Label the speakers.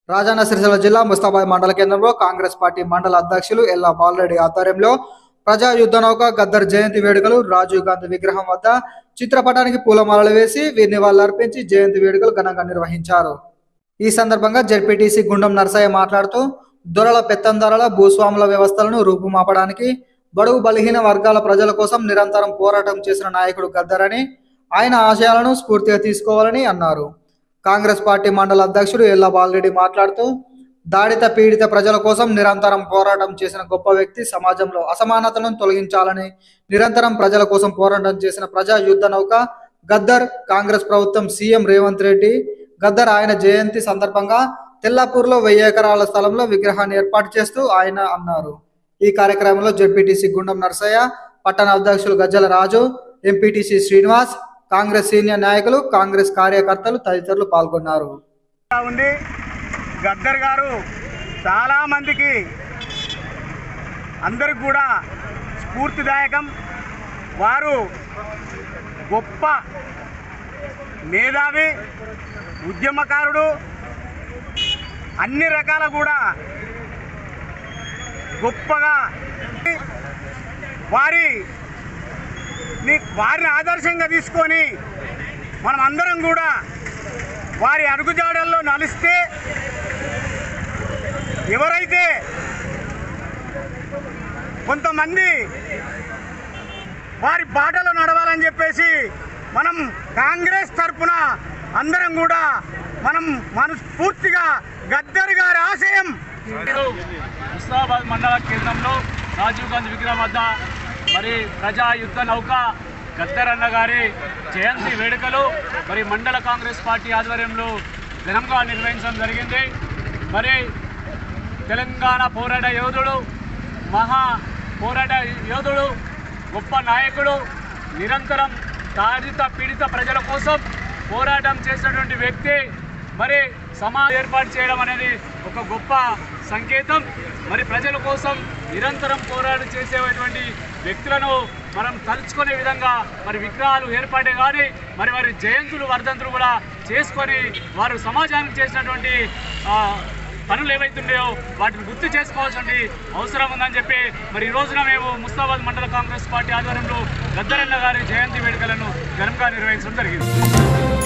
Speaker 1: రాజన్న సిరిసిల్ల జిల్లా ముస్తాబాద్ మండల కేంద్రంలో కాంగ్రెస్ పార్టీ మండల అధ్యక్షులు ఎల్లా బాలరెడ్డి ఆధ్వర్యంలో ప్రజా యుద్ధ నౌక గద్దర్ జయంతి వేడుకలు రాజీవ్ గాంధీ విగ్రహం వద్ద చిత్రపటానికి పూలమాలలు వేసి వీరి నివాళులర్పించి జయంతి వేడుకలు ఘనంగా నిర్వహించారు ఈ సందర్భంగా జెడ్పీటీసీ గుండం నరసయ్య మాట్లాడుతూ దొరల పెత్తందారుల భూస్వాముల వ్యవస్థలను రూపుమాపడానికి బడుగు బలహీన వర్గాల ప్రజల కోసం నిరంతరం పోరాటం చేసిన నాయకుడు గద్దరని ఆయన ఆశయాలను స్ఫూర్తిగా తీసుకోవాలని అన్నారు కాంగ్రెస్ పార్టీ మండల అధ్యక్షుడు ఎల్లా బాలరెడ్డి మాట్లాడుతూ దాడిత పీడిత ప్రజల కోసం నిరంతరం పోరాటం చేసిన గొప్ప వ్యక్తి సమాజంలో అసమానతలను తొలగించాలని నిరంతరం ప్రజల కోసం పోరాటం చేసిన ప్రజా యుద్ధ నౌక గద్దర్ కాంగ్రెస్ ప్రభుత్వం సీఎం రేవంత్ రెడ్డి గద్దర్ ఆయన జయంతి సందర్భంగా తెల్లాపూర్లో వెయ్యి ఎకరాల స్థలంలో విగ్రహాన్ని ఏర్పాటు చేస్తూ ఆయన అన్నారు ఈ కార్యక్రమంలో జెడ్పీటీసీ గుండం నర్సయ్య పట్టణ అధ్యక్షులు గజ్జల రాజు ఎంపీటీసీ శ్రీనివాస్ కాంగ్రెస్ సీనియర్ నాయకులు కాంగ్రెస్ కార్యకర్తలు తదితరులు పాల్గొన్నారు
Speaker 2: ఉంది గద్దర్ గారు చాలామందికి అందరికి కూడా స్ఫూర్తిదాయకం వారు గొప్ప మేధావి ఉద్యమకారుడు అన్ని రకాల కూడా గొప్పగా వారి ని- వారిని ఆదర్శంగా తీసుకొని మనం అందరం కూడా వారి అడుగుజాడల్లో నలిస్తే ఎవరైతే కొంతమంది వారి బాటలో నడవాలని చెప్పేసి మనం కాంగ్రెస్ తరఫున అందరం కూడా మనం మనస్ఫూర్తిగా గద్దర్ గారి ఆశయం
Speaker 3: నేడు ముస్తాబాద్ మండల కేంద్రంలో రాజీవ్ గాంధీ విగ్రహం వద్ద మరి ప్రజా యుద్ధ నౌక గద్దరన్న గారి జయంతి వేడుకలు మరి మండల కాంగ్రెస్ పార్టీ ఆధ్వర్యంలో ఘనంగా నిర్వహించడం జరిగింది మరి తెలంగాణ పోరాట యోధుడు మహా పోరాట యోధుడు గొప్ప నాయకుడు నిరంతరం తాడిత పీడిత ప్రజల కోసం పోరాటం చేసినటువంటి వ్యక్తి మరి సమాజం ఏర్పాటు చేయడం అనేది ఒక గొప్ప సంకేతం మరి ప్రజల కోసం నిరంతరం పోరాటం చేసేటువంటి వ్యక్తులను మనం తలుచుకునే విధంగా మరి విగ్రహాలు ఏర్పాటే కానీ మరి వారి జయంతులు వర్ధంతులు కూడా చేసుకొని వారు సమాజానికి చేసినటువంటి ఆ, పనులు ఏవైతున్నాయో వాటిని గుర్తు చేసుకోవాల్సిన అవసరం ఉందని చెప్పి మరి ఈ రోజున మేము ముస్తాబాద్ మండల కాంగ్రెస్ పార్టీ ఆధ్వర్యంలో గద్దరన్న గారి జయంతి వేడుకలను ఘనంగా నిర్వహించడం జరిగింది